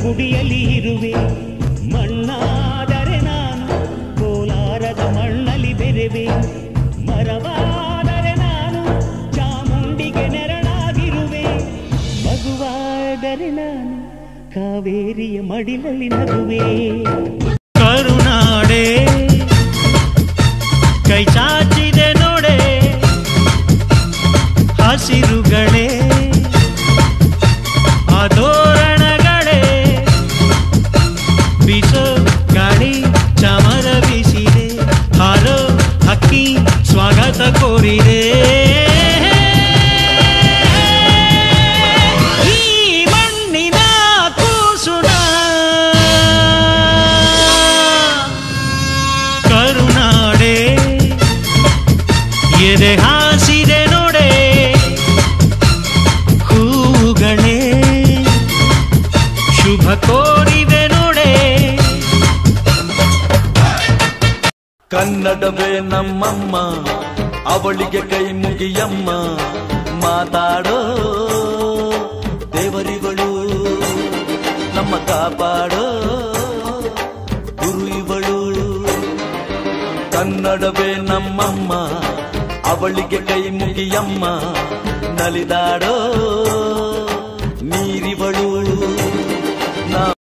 ಗುಡಿಯಲ್ಲಿ ಇರುವೆ ಮಣ್ಣಾದರೆ ನಾನು ಕೋಲಾರದ ಮಣ್ಣಲ್ಲಿ ಬೆರೆವೆ ಮರವಾದರೆ ನಾನು ಚಾಮುಂಡಿಗೆ ನೆರಳಾಗಿರುವೆ ಮಗುವಾದರೆ ನಾನು ಕಾವೇರಿಯ ಮಡಿಲಲ್ಲಿ ನಗುವೆ ಕರುನಾಡೆ ಕೈ ಚಾಚಿದೆ ನೋಡೆ ಹಸಿರುಗಳೇ ಅದೋರಣಗಳೇ ಬೀಸೋ ಗಾಳಿ ಚಮರ ಬೀಸಿದೆ ಹಾರೋ ಹಕ್ಕಿ ಸ್ವಾಗತ ಕೋರಿದೆ ಈ ಮಣ್ಣಿನ ಕೂಸುನ ಕರುನಾಡೆ ಎದೆ ಹಾಸಿದೆ ನೋಡೆ ಹೂಗಳೇ ಶುಭ ಕೋರಿದೆ ನೋಡೆ ಕನ್ನಡವೇ ನಮ್ಮಮ್ಮ ಅವಳಿಗೆ ಕೈ ಮುಗಿಯಮ್ಮ ಮಾತಾಡೋ ದೇವರಿಗಳು ನಮ್ಮ ಕಾಪಾಡೋ ಗುರು ಇವಳು ಕನ್ನಡವೇ ನಮ್ಮಮ್ಮ ಅವಳಿಗೆ ಕೈ ಮುಗಿಯಮ್ಮ ನಲಿದಾಡೋ